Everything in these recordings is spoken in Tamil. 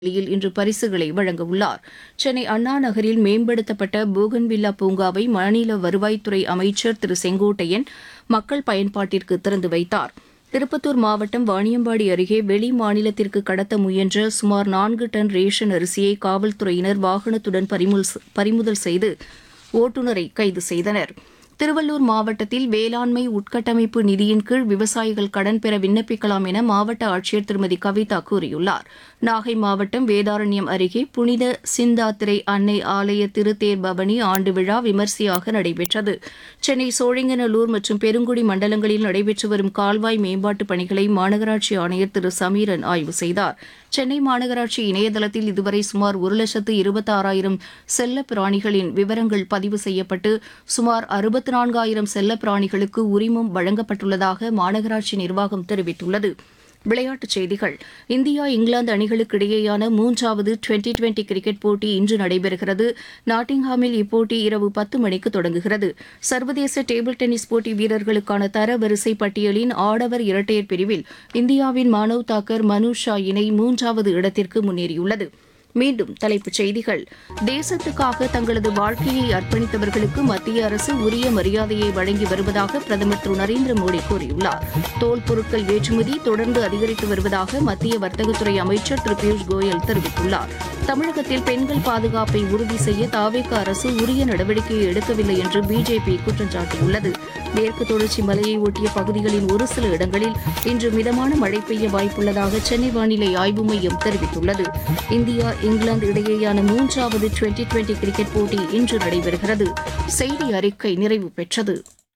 வெளியில் இன்று பரிசுகளை வழங்கவுள்ளார் சென்னை அண்ணா நகரில் மேம்படுத்தப்பட்ட போகன்வில்லா பூங்காவை மாநில வருவாய்த்துறை அமைச்சர் திரு செங்கோட்டையன் மக்கள் பயன்பாட்டிற்கு திறந்து வைத்தார் திருப்பத்தூர் மாவட்டம் வாணியம்பாடி அருகே வெளி மாநிலத்திற்கு கடத்த முயன்ற சுமார் நான்கு டன் ரேஷன் அரிசியை காவல்துறையினர் வாகனத்துடன் பறிமுல்- பறிமுதல் செய்து ஓட்டுநரை கைது செய்தனர் திருவள்ளூர் மாவட்டத்தில் வேளாண்மை உட்கட்டமைப்பு நிதியின் கீழ் விவசாயிகள் கடன் பெற விண்ணப்பிக்கலாம் என மாவட்ட ஆட்சியர் திருமதி கவிதா கூறியுள்ளார் நாகை மாவட்டம் வேதாரண்யம் அருகே புனித சிந்தாத்திரை அன்னை ஆலய திருத்தேர் பவனி ஆண்டு விழா விமரிசையாக நடைபெற்றது சென்னை சோழிங்கநல்லூர் மற்றும் பெருங்குடி மண்டலங்களில் நடைபெற்று வரும் கால்வாய் மேம்பாட்டுப் பணிகளை மாநகராட்சி ஆணையர் திரு சமீரன் ஆய்வு செய்தார் சென்னை மாநகராட்சி இணையதளத்தில் இதுவரை சுமார் ஒரு லட்சத்து இருபத்தாறாயிரம் செல்ல பிராணிகளின் விவரங்கள் பதிவு செய்யப்பட்டு சுமார் அறுபத்தி நான்காயிரம் செல்ல பிராணிகளுக்கு உரிமம் வழங்கப்பட்டுள்ளதாக மாநகராட்சி நிர்வாகம் தெரிவித்துள்ளது விளையாட்டுச் செய்திகள் இந்தியா இங்கிலாந்து அணிகளுக்கு இடையேயான மூன்றாவது டுவெண்டி டுவெண்டி கிரிக்கெட் போட்டி இன்று நடைபெறுகிறது நாட்டிங்ஹாமில் இப்போட்டி இரவு பத்து மணிக்கு தொடங்குகிறது சர்வதேச டேபிள் டென்னிஸ் போட்டி வீரர்களுக்கான தரவரிசை பட்டியலின் ஆடவர் இரட்டையர் பிரிவில் இந்தியாவின் மானவ் தாக்கர் மனு ஷா இணை மூன்றாவது இடத்திற்கு முன்னேறியுள்ளது மீண்டும் தலைப்புச் செய்திகள் தேசத்துக்காக தங்களது வாழ்க்கையை அர்ப்பணித்தவர்களுக்கு மத்திய அரசு உரிய மரியாதையை வழங்கி வருவதாக பிரதமர் திரு நரேந்திர மோடி கூறியுள்ளார் தோல் பொருட்கள் ஏற்றுமதி தொடர்ந்து அதிகரித்து வருவதாக மத்திய வர்த்தகத்துறை அமைச்சர் திரு பியூஷ் கோயல் தெரிவித்துள்ளார் தமிழகத்தில் பெண்கள் பாதுகாப்பை உறுதி செய்ய தாவேக அரசு உரிய நடவடிக்கையை எடுக்கவில்லை என்று பிஜேபி குற்றம் சாட்டியுள்ளது மேற்கு தொடர்ச்சி மலையை ஒட்டிய பகுதிகளின் ஒரு சில இடங்களில் இன்று மிதமான மழை பெய்ய வாய்ப்புள்ளதாக சென்னை வானிலை ஆய்வு மையம் தெரிவித்துள்ளது இந்தியா இங்கிலாந்து இடையேயான மூன்றாவது டுவெண்டி டுவெண்டி கிரிக்கெட் போட்டி இன்று நடைபெறுகிறது செய்தி அறிக்கை நிறைவு பெற்றது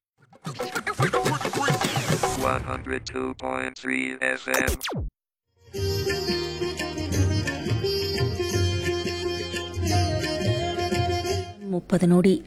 102.3 FM. முப்பது நொடி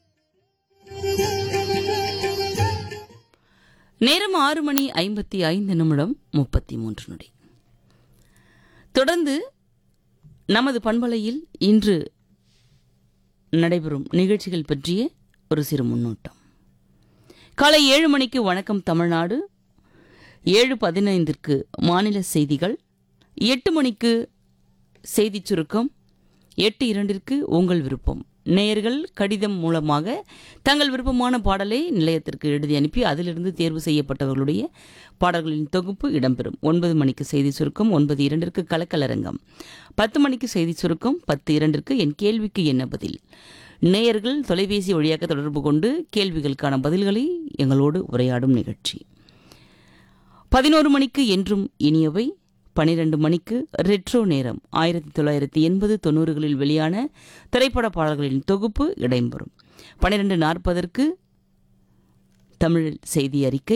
நேரம் ஆறு மணி ஐம்பத்தி ஐந்து நிமிடம் முப்பத்தி மூன்று நொடி தொடர்ந்து நமது பண்பலையில் இன்று நடைபெறும் நிகழ்ச்சிகள் பற்றிய ஒரு சிறு முன்னோட்டம் காலை ஏழு மணிக்கு வணக்கம் தமிழ்நாடு ஏழு பதினைந்திற்கு மாநில செய்திகள் எட்டு மணிக்கு செய்திச் சுருக்கம் எட்டு இரண்டிற்கு உங்கள் விருப்பம் நேயர்கள் கடிதம் மூலமாக தங்கள் விருப்பமான பாடலை நிலையத்திற்கு எழுதி அனுப்பி அதிலிருந்து தேர்வு செய்யப்பட்டவர்களுடைய பாடல்களின் தொகுப்பு இடம்பெறும் ஒன்பது மணிக்கு செய்தி சுருக்கம் ஒன்பது இரண்டிற்கு கலக்கலரங்கம் பத்து மணிக்கு செய்தி சுருக்கம் பத்து இரண்டிற்கு என் கேள்விக்கு என்ன பதில் நேயர்கள் தொலைபேசி வழியாக தொடர்பு கொண்டு கேள்விகளுக்கான பதில்களை எங்களோடு உரையாடும் நிகழ்ச்சி பதினோரு மணிக்கு என்றும் இனியவை பனிரெண்டு மணிக்கு ரெட்ரோ நேரம் ஆயிரத்தி தொள்ளாயிரத்தி எண்பது தொண்ணூறுகளில் வெளியான திரைப்பட பாடல்களின் தொகுப்பு இடம்பெறும் பன்னிரெண்டு நாற்பதற்கு தமிழ் செய்தி அறிக்கை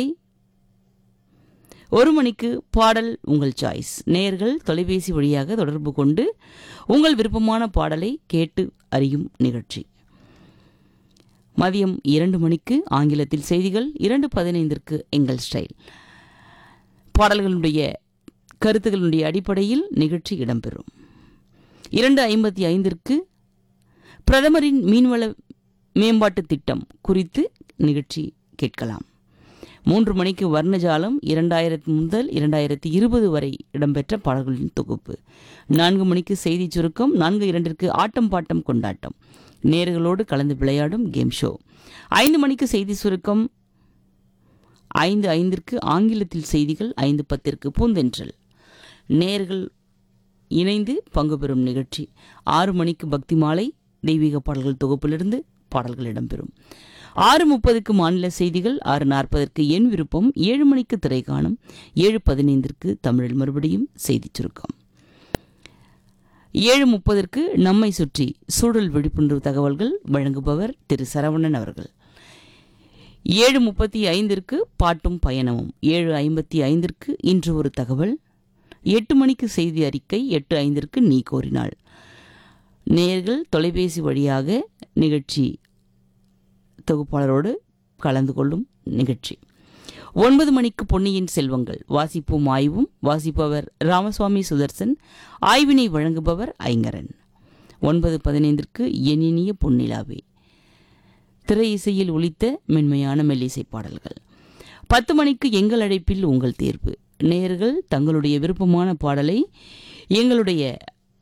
ஒரு மணிக்கு பாடல் உங்கள் சாய்ஸ் நேயர்கள் தொலைபேசி வழியாக தொடர்பு கொண்டு உங்கள் விருப்பமான பாடலை கேட்டு அறியும் நிகழ்ச்சி மதியம் இரண்டு மணிக்கு ஆங்கிலத்தில் செய்திகள் இரண்டு பதினைந்திற்கு எங்கள் ஸ்டைல் பாடல்களுடைய கருத்துக்களுடைய அடிப்படையில் நிகழ்ச்சி இடம்பெறும் இரண்டு ஐம்பத்தி ஐந்திற்கு பிரதமரின் மீன்வள மேம்பாட்டு திட்டம் குறித்து நிகழ்ச்சி கேட்கலாம் மூன்று மணிக்கு வர்ணஜாலம் இரண்டாயிரத்தி முதல் இரண்டாயிரத்தி இருபது வரை இடம்பெற்ற பாடல்களின் தொகுப்பு நான்கு மணிக்கு செய்தி சுருக்கம் நான்கு இரண்டிற்கு ஆட்டம் பாட்டம் கொண்டாட்டம் நேர்களோடு கலந்து விளையாடும் கேம் ஷோ ஐந்து மணிக்கு செய்தி சுருக்கம் ஐந்து ஐந்திற்கு ஆங்கிலத்தில் செய்திகள் ஐந்து பத்திற்கு பூந்தென்றல் நேர்கள் இணைந்து பங்கு பெறும் நிகழ்ச்சி ஆறு மணிக்கு பக்தி மாலை தெய்வீக பாடல்கள் தொகுப்பிலிருந்து பாடல்கள் இடம்பெறும் ஆறு முப்பதுக்கு மாநில செய்திகள் ஆறு நாற்பதற்கு என் விருப்பம் ஏழு மணிக்கு திரை காணும் ஏழு பதினைந்திற்கு தமிழில் மறுபடியும் செய்திச் சுருக்கம் ஏழு முப்பதற்கு நம்மை சுற்றி சூழல் விழிப்புணர்வு தகவல்கள் வழங்குபவர் திரு சரவணன் அவர்கள் ஏழு முப்பத்தி ஐந்திற்கு பாட்டும் பயணமும் ஏழு ஐம்பத்தி ஐந்திற்கு இன்று ஒரு தகவல் எட்டு மணிக்கு செய்தி அறிக்கை எட்டு ஐந்திற்கு நீ கோரினாள் நேர்கள் தொலைபேசி வழியாக நிகழ்ச்சி தொகுப்பாளரோடு கலந்து கொள்ளும் நிகழ்ச்சி ஒன்பது மணிக்கு பொன்னியின் செல்வங்கள் வாசிப்பும் ஆய்வும் வாசிப்பவர் ராமசுவாமி சுதர்சன் ஆய்வினை வழங்குபவர் ஐங்கரன் ஒன்பது பதினைந்திற்கு எண்ணினிய பொன்னிலாவே திரை இசையில் ஒலித்த மென்மையான மெல்லிசை பாடல்கள் பத்து மணிக்கு எங்கள் அழைப்பில் உங்கள் தேர்வு நேயர்கள் தங்களுடைய விருப்பமான பாடலை எங்களுடைய